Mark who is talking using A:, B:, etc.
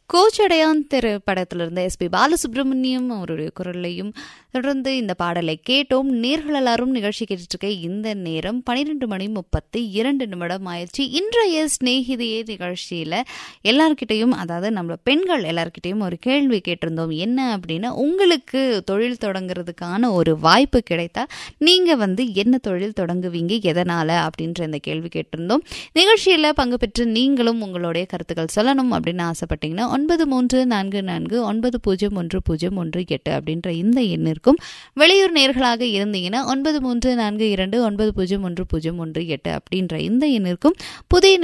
A: கோச்சடையான் திரைப்படத்திலிருந்து எஸ்பி பாலசுப்ரமணியம் அவருடைய குரலையும் தொடர்ந்து இந்த பாடலை கேட்டோம் நேர்கள் எல்லாரும் நிகழ்ச்சி கேட்டுட்டு இருக்க இந்த நேரம் பன்னிரெண்டு மணி முப்பத்தி இரண்டு நிமிடம் ஆயிடுச்சு இன்றைய ஸ்நேகிதியே நிகழ்ச்சியில் எல்லார்கிட்டையும் அதாவது நம்ம பெண்கள் எல்லார்கிட்டையும் ஒரு கேள்வி கேட்டிருந்தோம் என்ன அப்படின்னா உங்களுக்கு தொழில் தொடங்குறதுக்கான ஒரு வாய்ப்பு கிடைத்தா நீங்கள் வந்து என்ன தொழில் தொடங்குவீங்க எதனால் அப்படின்ற இந்த கேள்வி கேட்டிருந்தோம் நிகழ்ச்சியில் பங்கு பெற்று நீங்களும் உங்களுடைய கருத்துக்கள் சொல்லணும் அப்படின்னு ஆசைப்பட்டீங்கன்னா ஒன்பது மூன்று நான்கு நான்கு ஒன்பது பூஜ்ஜியம் ஒன்று பூஜ்ஜியம் ஒன்று எட்டு அப்படின்ற இந்த எண்ணிற்கும் வெளியூர் நேர்களாக இருந்தீங்கன்னா ஒன்பது மூன்று நான்கு இரண்டு ஒன்பது பூஜ்ஜியம் ஒன்று பூஜ்ஜியம் ஒன்று எட்டு அப்படின்ற இந்த எண்ணிற்கும் புதிய